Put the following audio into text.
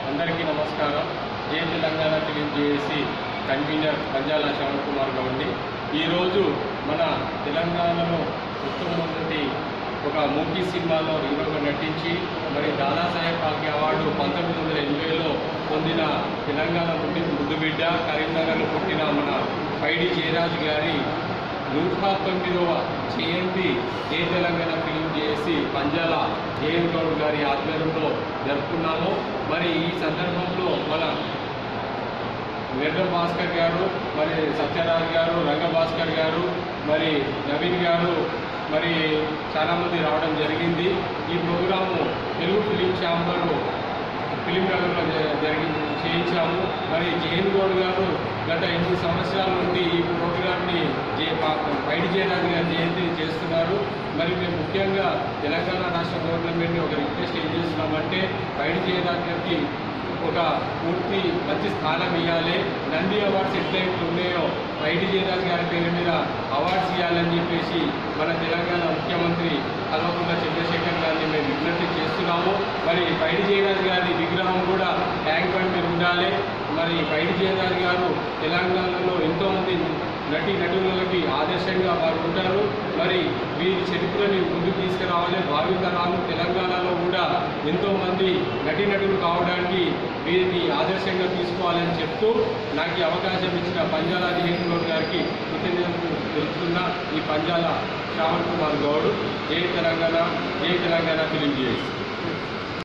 అందరికీ నమస్కారం జై Telangana film JAC convener Panjala Shravan Kumar Goundi ఈరోజు మన తెలంగాణలో ఉత్తమమైనటువంటి ఒక మూకీ సినిమాలో హీరోగా నటించి మరి దాదాసాహెబ్ ఫాల్కే అవార్డు పంతొమ్మిది వందల ఎనభైలో పొందిన తెలంగాణ పుట్టి ముద్దుబిడ్డ కరీంనగర్లో పుట్టిన మన పైడి జయరాజు గారి నూట తొమ్మిదవ జయంతి జయ తెలంగాణ ఫిలిం చేసి పంజాల జయన్ గౌడ్ గారి ఆధ్వర్యంలో జరుపుకున్నాము మరి ఈ సందర్భంలో మన నిర్మల్ భాస్కర్ గారు మరి సత్యరాజ్ గారు రంగ భాస్కర్ గారు మరి నవీన్ గారు మరి చాలామంది రావడం జరిగింది ఈ program Telugu film chamber film నగర్లో జ- జరిగి చేయించాము మరి జయన్ గౌడ్ గారు గత ఎనిమిది సంవత్సరాల నుండి ఈ ప్రోగ్రామ్ని జే బయటి జయరాజు గారి జయంతిని చేస్తున్నారు మరి మేము ముఖ్యంగా తెలంగాణ రాష్ట్ర గవర్నమెంట్ని ఒక రిక్వెస్ట్ ఏం చేస్తున్నామంటే బయటి జయరాజు గారికి ఒక పూర్తి మంచి స్థానం ఇవ్వాలి నంది అవార్డ్స్ ఎట్లయితే ఉన్నాయో ఐడి జయరాజ్ గారి పేరు మీద అవార్డ్స్ ఇవ్వాలని చెప్పేసి మన తెలంగాణ ముఖ్యమంత్రి కల్వకుంట్ల చంద్రశేఖర్ గారిని మేము విజ్ఞప్తి చేస్తున్నాము మరి పైడి జయరాజ్ గారి విగ్రహం కూడా ట్యాంక్ బండ్ మీద ఉండాలి మరి పైడి జయరాజ్ గారు తెలంగాణలో ఎంతోమంది నటి నటులకి ఆదర్శంగా వారు ఉంటారు మరి వీరి చరిత్రని ముందుకు తీసుకురావాలి భావితరాలు తెలంగాణలో కూడా ఎంతోమంది నటీనటులు కావడానికి వీరిని ఆదర్శంగా తీసుకోవాలని చెప్తూ నాకు ఈ అవకాశం ఇచ్చిన పంజాల జయన్ గౌడ్ గారికి కృతజ్ఞతలు తెలుపుతున్న ఈ పంజాల శ్రావణ్ కుమార్ గౌడ్ జై తెలంగాణ జై తెలంగాణ ఫిలిం చేసి